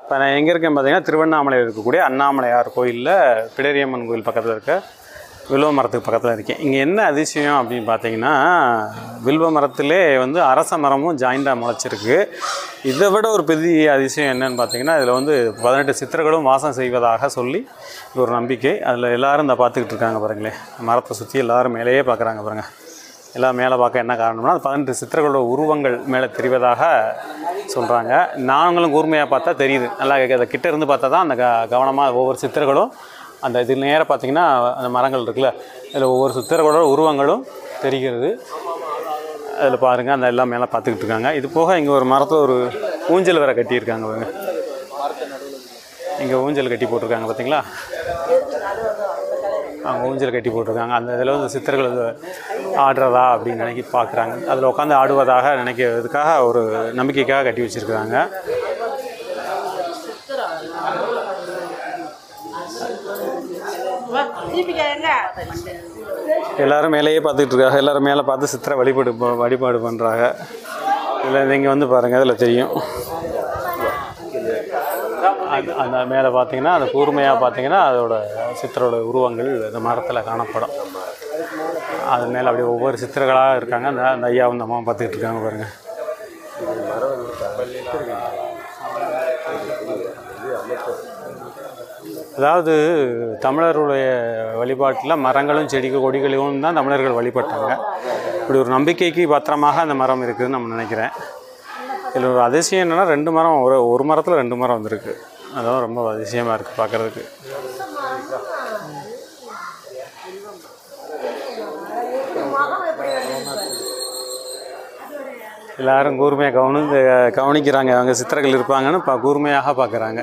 இப்போ நான் எங்கே இருக்கேன் பார்த்தீங்கன்னா திருவண்ணாமலையில் இருக்கக்கூடிய அண்ணாமலையார் கோயிலில் பிடரியம்மன் கோயில் பக்கத்தில் இருக்க வில்வ மரத்துக்கு பக்கத்தில் இருக்கேன் இங்கே என்ன அதிசயம் அப்படின்னு பார்த்தீங்கன்னா வில்வ மரத்திலே வந்து அரச மரமும் ஜாயிண்டாக முளைச்சிருக்கு இதை விட ஒரு பெரிய அதிசயம் என்னன்னு பார்த்தீங்கன்னா இதில் வந்து பதினெட்டு சித்திரங்களும் வாசம் செய்வதாக சொல்லி இது ஒரு நம்பிக்கை அதில் எல்லாரும் இந்த பார்த்துக்கிட்டு இருக்காங்க பாருங்களேன் மரத்தை சுற்றி எல்லாரும் மேலேயே பார்க்குறாங்க பாருங்கள் எல்லாம் மேலே பார்க்க என்ன காரணம்னா அது பதினெட்டு சித்திரங்களோட உருவங்கள் மேலே தெரிவதாக சொல்கிறாங்க நாங்களும் கூர்மையாக பார்த்தா தெரியுது நல்லா அதை கிட்ட இருந்து பார்த்தா தான் அந்த க கவனமாக ஒவ்வொரு சித்திரங்களும் அந்த இது நேராக பார்த்தீங்கன்னா அந்த மரங்கள் இருக்குல்ல அதில் ஒவ்வொரு சித்திரங்களோட உருவங்களும் தெரிகிறது அதில் பாருங்கள் அந்த எல்லாம் மேலே பார்த்துக்கிட்டு இருக்காங்க இது போக இங்கே ஒரு மரத்தில் ஒரு ஊஞ்சல் வேறு கட்டியிருக்காங்க பாருங்க இங்கே ஊஞ்சல் கட்டி போட்டிருக்காங்க பார்த்தீங்களா அவங்க ஊஞ்சல் கட்டி போட்டிருக்காங்க அந்த இதில் வந்து சித்தர்கள் இது ஆடுறதா அப்படின்னு நினைக்கி பார்க்குறாங்க அதில் உட்காந்து ஆடுவதாக நினைக்கிறதுக்காக ஒரு நம்பிக்கைக்காக கட்டி வச்சுருக்குறாங்க தீபிகா எங்க எல்லாரும் மேலேயே பார்த்துக்கிட்டு இருக்காங்க எல்லாரும் மேலே பார்த்து சித்திரை வழிபாடு ப- வழிபாடு பண்ணுறாங்க இதில் நீங்கள் வந்து பாருங்கள் அதில் தெரியும் அது அந்த மேலே பார்த்தீங்கன்னா அந்த கூர்மையாக பார்த்தீங்கன்னா அதோட சித்தரோட உருவங்கள் அந்த மரத்தில் காணப்படும் அது மேலே அப்படியே ஒவ்வொரு சித்திரங்களாக இருக்காங்க அந்த அந்த ஐயாவும் அந்த அம்மாவும் பார்த்துக்கிட்டு இருக்காங்க பாருங்கள் அதாவது தமிழருடைய வழிபாட்டில் மரங்களும் செடிகள் கொடிகளையும் தான் தமிழர்கள் வழிபட்டாங்க இப்படி ஒரு நம்பிக்கைக்கு பத்திரமாக அந்த மரம் இருக்குதுன்னு நம்ம நினைக்கிறேன் இதில் ஒரு அதிசயம் என்னென்னா ரெண்டு மரம் ஒரு ஒரு மரத்தில் ரெண்டு மரம் வந்திருக்கு அதான் ரொம்ப அதிசயமாக இருக்குது பார்க்குறதுக்கு எல்லாரும் கூர்மையாக கவனி கவனிக்கிறாங்க அவங்க சித்திரங்கள் இருப்பாங்கன்னு பா கூர்மையாக பார்க்குறாங்க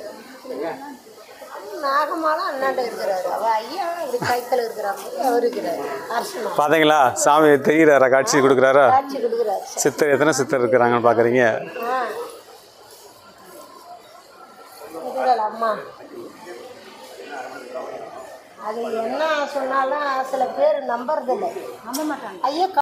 நாகமாலாம் அண்ணாண்ட இருக்கிறாரு அவ ஐயா இப்படி கைத்தில் இருக்கிறாங்க அவர் இருக்கிறாரு அரசனா பார்த்தீங்களா சாமி தெரிகிறாரா காட்சி கொடுக்குறாரா காட்சி கொடுக்குறாரு சித்தர் எத்தனை சித்தர் இருக்கிறாங்கன்னு பார்க்குறீங்க ஆ இருக்கிறாள் அம்மா அது என்ன சொன்னாலும் சில பேர் நம்புறதில்லை நம்ப மாட்டாங்க ஐயா